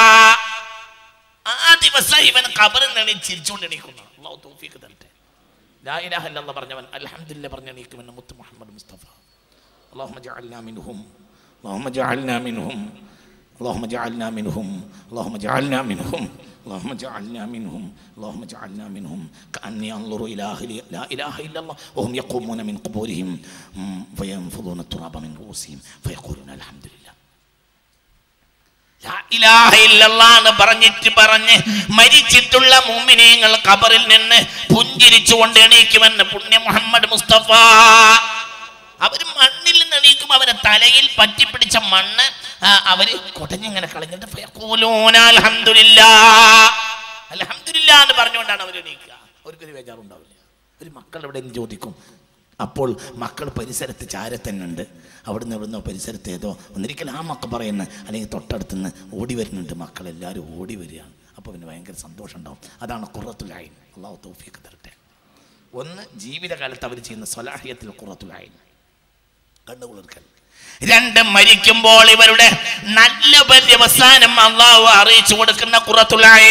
ആ ദിവസം ഇവൻ ഖബറിൽ നിന്ന് ചിരിച്ചുകൊണ്ട് എണീക്കുന്നു അള്ളാഹു തൗഫീഖ് തരട്ടെ ലാ ഇലാഹ ഇല്ലല്ലാഹ് പറഞ്ഞവൻ അൽഹംദുലില്ലാഹ് പറഞ്ഞ് എണീക്കുമെന്ന് മുത്ത് മുഹമ്മദ് മുസ്തഫ اللهم اجعلنا منهم اللهم اجعلنا منهم اللهم اجعلنا منهم اللهم اجعلنا منهم اللهم اجعلنا منهم اللهم اجعلنا منهم كأني أنظر إلى أهل لا إله إلا الله وهم يقومون من قبورهم مم، فينفضون التراب من رؤوسهم فيقولون الحمد لله ലാ ഇലാഹ ഇല്ലല്ലാ എന്ന് പറഞ്ഞിട്ട് പറഞ്ഞ് മരിച്ചിട്ടുള്ള മുഅ്മിനീങ്ങൾ ഖബറിൽ നിന്ന് പുഞ്ചിരിച്ചുകൊണ്ട് എണീക്കുമെന്ന് പുണ്യ മുഹമ്മദ് മുസ്തഫ അവർ മണ്ണിൽ നിന്ന് എണീക്കും അവരെ തലയിൽ പറ്റിപ്പിടിച്ച മണ്ണ് ആ, അവര് കൊടഞ്ഞിങ്ങനെ കളഞ്ഞിട്ട് ഫയഖൂലൂന അൽഹംദുലില്ലാ അൽഹംദുലില്ലാ എന്ന് പറഞ്ഞുകൊണ്ടാണ് അവർ എണീക്കുക അവർക്കൊരു ബേജാറുണ്ടാവില്ല ഒരു മക്കൾ എവിടെ നിന്ന് ചോദിക്കും അപ്പോൾ മക്കൾ പരിസരത്ത് ചാരത്തന്നുണ്ട് അവിടുന്ന് എവിടുന്നോ പരിസരത്ത് ഏതോ ഒന്നിരിക്കൽ ആ മക്ക പറയുന്ന അല്ലെങ്കിൽ തൊട്ടടുത്തുനിന്ന് ഓടി വരുന്നുണ്ട് മക്കളെല്ലാവരും ഓടി വരികയാണ് അപ്പോൾ പിന്നെ ഭയങ്കര സന്തോഷം ഉണ്ടാവും അതാണ് കുറത്തുലായി അള്ളാഹു തൗഫീഖ് തരട്ടെ ഒന്ന് ജീവിതകാലത്ത് അവർ ചെയ്യുന്ന സ്വലാഹിയത്തിൽ കുറത്തുലായി കണ്ണുകുളിർക്കൽ രണ്ട് മരിക്കുമ്പോൾ ഇവരുടെ നല്ല പര്യവസാനം അള്ളാഹു അറിയിച്ചു കൊടുക്കുന്ന കുറത്തുലായി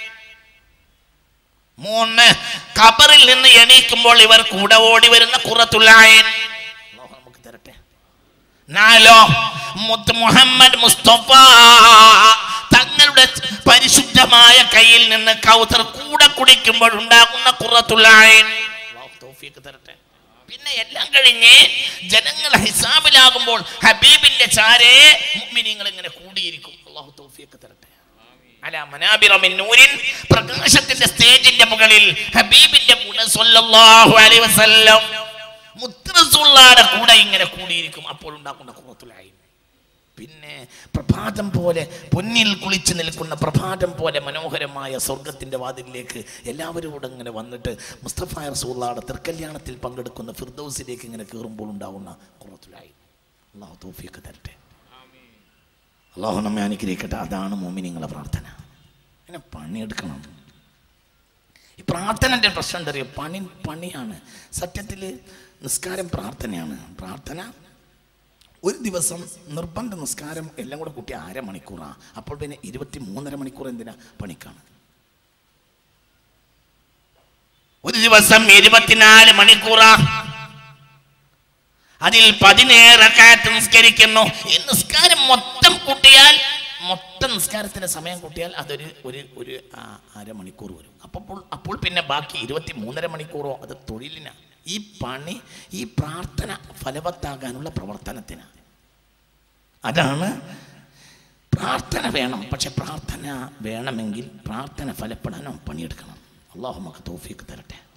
മൂന്ന് ഖബറിൽ നിന്ന് എണീക്കുമ്പോൾ ഇവർ കൂടെ ഓടി വരുന്ന കുറത്തുലായൻ അല്ലാഹു നമുക്ക് തരട്ടെ നാലോ മുത്ത് മുഹമ്മദ് മുസ്തഫ തങ്ങളുടെ പരിശുദ്ധമായ കയ്യിൽ നിന്ന് കൗതർ കൂടെ കുടിക്കുമ്പോൾ ഉണ്ടാകുന്ന കുറത്തുലായൻ അല്ലാഹു തൗഫീഖ് തരട്ടെ പിന്നെ എല്ലാം കഴിഞ്ഞ് ജനങ്ങൾ ഹിസാബിലാകുമ്പോൾ ഹബീബിന്റെ ചാരേ മുഅ്മിനീങ്ങൾ ഇങ്ങനെ കൂടിയിരിക്കും അല്ലാഹു തൗഫീഖ് തരട്ടെ അല മനാബിറ മിൻ നൂരിൻ പ്രകാശത്തിന്റെ സ്റ്റേജിന്റെ മുകളിൽ ഹബീബിന്റെ കൂടെ സല്ലല്ലാഹു അലൈഹി വസല്ലം മുത്തറസുള്ളാടെ കൂടെ ഇങ്ങനെ കൂടിയിരിക്കും അപ്പോൾ ഉണ്ടാക്കുന്ന കുറത്തുലായി പിന്നെ പ്രഭാതം പോലെ പൊന്നിൽ കുളിച്ചു നിൽക്കുന്ന പ്രഭാതം പോലെ മനോഹരമായ സ്വർഗത്തിന്റെ വാതിലിലേക്ക് എല്ലാവരും കൂടെ ഇങ്ങനെ വന്നിട്ട് മുസ്തഫ റസൂള്ളാടെ തൃക്കല്യാണത്തിൽ പങ്കെടുക്കുന്ന ഫിർദൗസിലേക്ക് ഇങ്ങനെ കയറുമ്പോൾ ഉണ്ടാകുന്ന കുറത്തുലായി അള്ളാഹു തൗഫീഖ് തരട്ടെ അള്ളാഹു നമ്മെ അനുഗ്രഹിക്കട്ടെ അതാണ് മോമിനിങ്ങളെ പ്രാർത്ഥന അങ്ങനെ പണിയെടുക്കണം ഈ പ്രാർത്ഥനൻ്റെ പ്രശ്നം എന്താ അറിയുക പണി പണിയാണ് സത്യത്തിൽ നിസ്കാരം പ്രാർത്ഥനയാണ് പ്രാർത്ഥന ഒരു ദിവസം നിർബന്ധ നിസ്കാരം എല്ലാം കൂടെ കൂട്ടി അര മണിക്കൂറാണ് അപ്പോൾ പിന്നെ ഇരുപത്തി മൂന്നര മണിക്കൂർ എന്തിനാ പണിക്കാണ് ഒരു ദിവസം ഇരുപത്തിനാല് മണിക്കൂറാ അതിൽ പതിനേറെ കാറ്റ് നിസ്കരിക്കുന്നു ഈ നിസ്കാരം മൊത്തം കൂട്ടിയാൽ മൊത്തം നിസ്കാരത്തിന് സമയം കൂട്ടിയാൽ അതൊരു ഒരു ഒരു ആ, അരമണിക്കൂർ വരും അപ്പോൾ അപ്പോൾ പിന്നെ ബാക്കി ഇരുപത്തി മൂന്നര മണിക്കൂറോ അത് തൊഴിലിനാ ഈ പണി ഈ പ്രാർത്ഥന ഫലവത്താകാനുള്ള പ്രവർത്തനത്തിനാണ് അതാണ് പ്രാർത്ഥന വേണം പക്ഷെ പ്രാർത്ഥന വേണമെങ്കിൽ പ്രാർത്ഥന ഫലപ്പെടാനോ പണിയെടുക്കണം അള്ളാഹു നമുക്ക് തോഫിക്ക് തരട്ടെ